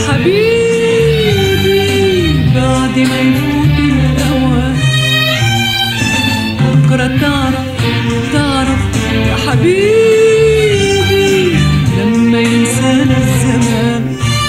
حبيبي بعد ما يفوت الأوان بكرة تعرف تعرف يا حبيبي لما ينسانا الزمان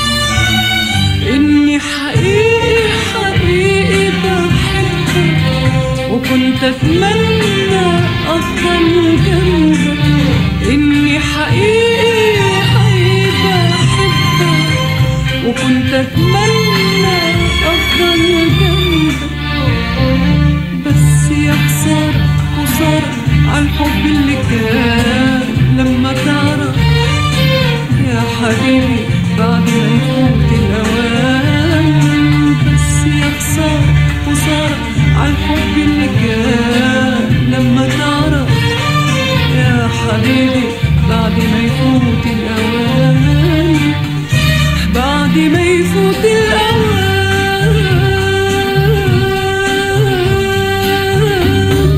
إني حقيقي حقيقي بحبك وكنت أتمنى أفضل جنبك إني حقيقي حقيقي بحبك وكنت أتمنى أفضل جنبك بس يا خسارة خسارة عالحب اللي كان لما تعرف يا حبيبي بعد ما يفوت الأوان بس يا خسارة خسارة عالحب اللي كان لما تعرف يا حبيبي بعد ما يفوت الأوان بعد ما يفوت الأوان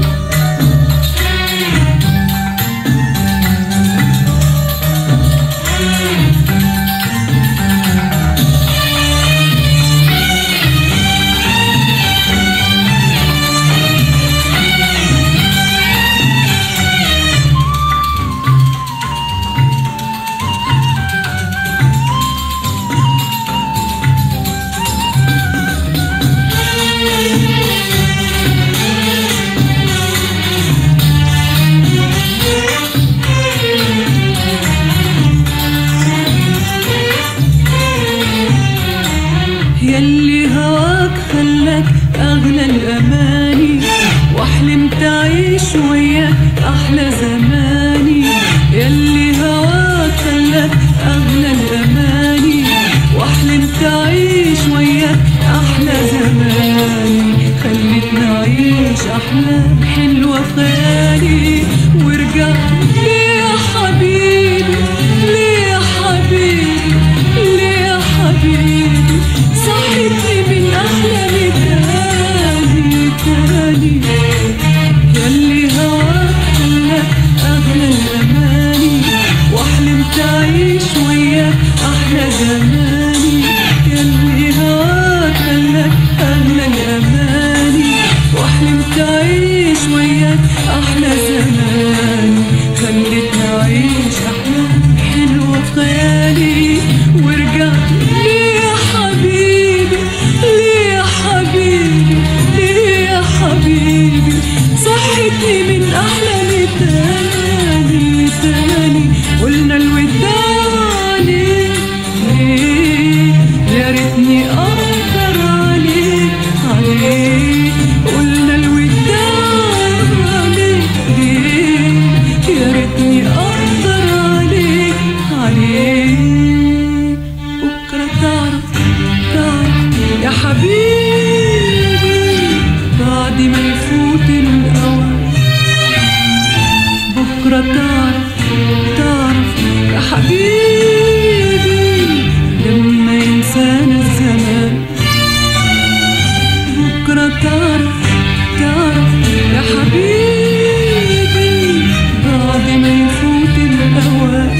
يلي هواك خلاك أغلى الأماني وأحلمت أعيش وياك أحلى زماني يلي هواك خلاك أغلى الأماني وأحلمت أعيش وياك أحلى زماني خلتني أعيش أحلام حلوة خيالي ورجعت ليه يا حبيبي ليه يا حبيبي ليه يا حبيبي صحتني من أحلامي تاني تاني يلي هواك خلاك أغلى الأماني وأحلمت أعيش وياك أحلى زماني يلي هواك خلاك أغلى الأماني وأحلمت أعيش وياك أحلى زماني خلتني أعيش أحلام حلوة في خيالي ورجعت ليه يا حبيبي ليه يا حبيبي ليه يا حبيبي صحتني من أحلامي تاني تاني قلنا الوداع ليه ليه يا ريتني أقدر عليك عليك قلنا الوداع عليك ليه يا ريتني أقدر عليك عليك بكرة تعرف تعرف يا حبيبي بعد ما يفوت الأوان بكرة تعرف تعرف يا حبيبي لما ينسانا الزمان بكرة تعرف تعرف يا حبيبي بعد ما يفوت الأوان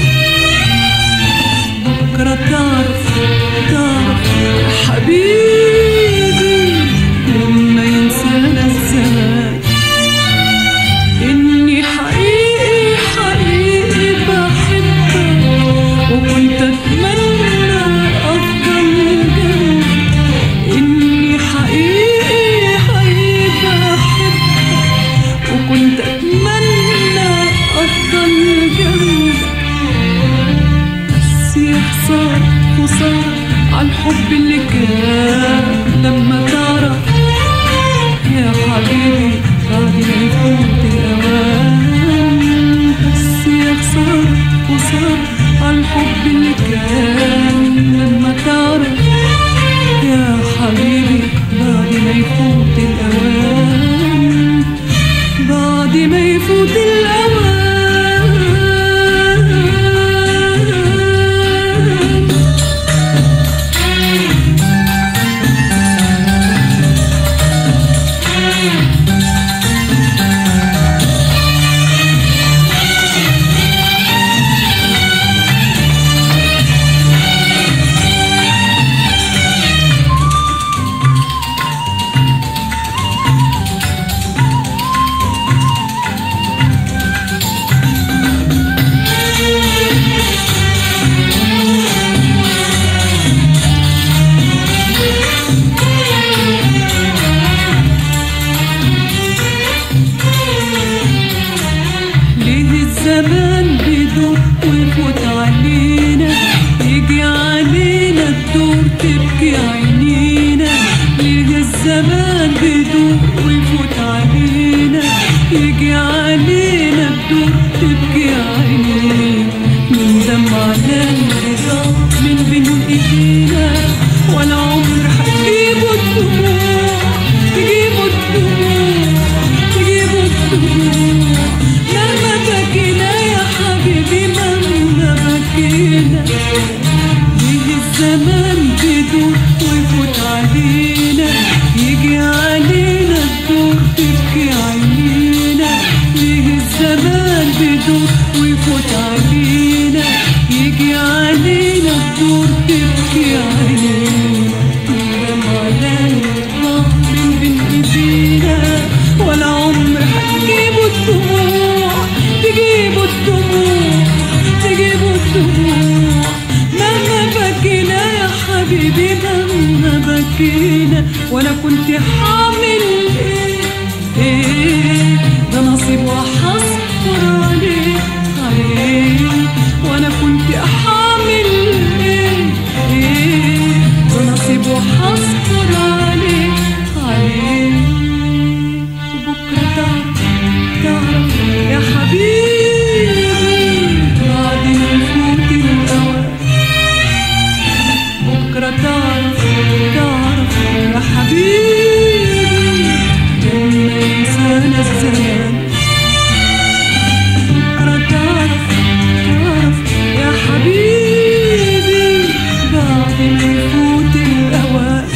بكرة تعرف تعرف يا حبيبي لما ينسانا الزمان إني حقيقي حقيقي بحبك وكنت أتمنى أفضل جنبك إني حقيقي حقيقي بحبك وكنت أتمنى أفضل جنبك بس يا خسارة خسارة عالحب اللي كان لما تعرف يا حبيبي بعد ما يفوت الأوان بس يا خسارة خسارة عالحب اللي كان لما تعرف يا حبيبي بعد ما يفوت الأوان بعد ما يفوت الأوان ايدينا ولا عمر هتجيبوا الدموع تجيبوا الدموع تجيبوا الدموع مهما بكينا يا حبيبي مهما بكينا يجي الزمان بدون ويفوت علينا يجي علينا الدور تبكي عينينا يجي الزمان بدون ويفوت علينا يجي علينا الدور تبكي عينينا ندم علينا من بين ايدينا ولا عمر هتجيبوا الدموع تجيبوا الدموع تجيبوا الدموع مهما بكينا يا حبيبي مهما بكينا وانا كنت حامل ايه ايه ده نصيب وحصبر عليه عليه وانا كنت حامل ايه ايه ده نصيب وحصبر عليه عليه وبكره تعرف تعرف يا حبيبي بعد ما يفوت الاوان بكرة تعرف تعرف يا حبيبي لما ينسانا الزمان بكرة تعرف تعرف يا حبيبي بعد ما يفوت الأوان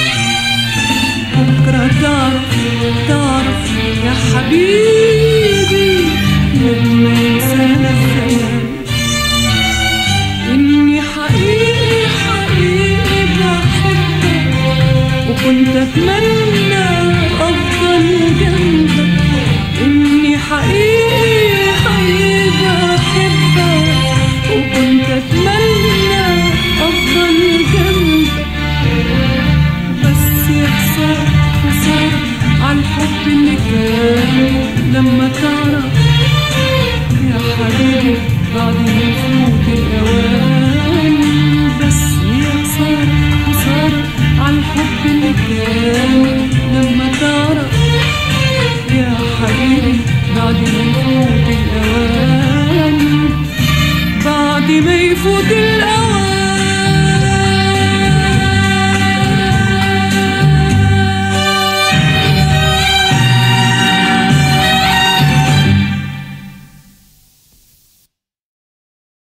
بكرة تعرف تعرف يا حبيبي لما ينسانا الزمان إني حقيقي حقيقي بحبك وكنت أتمنى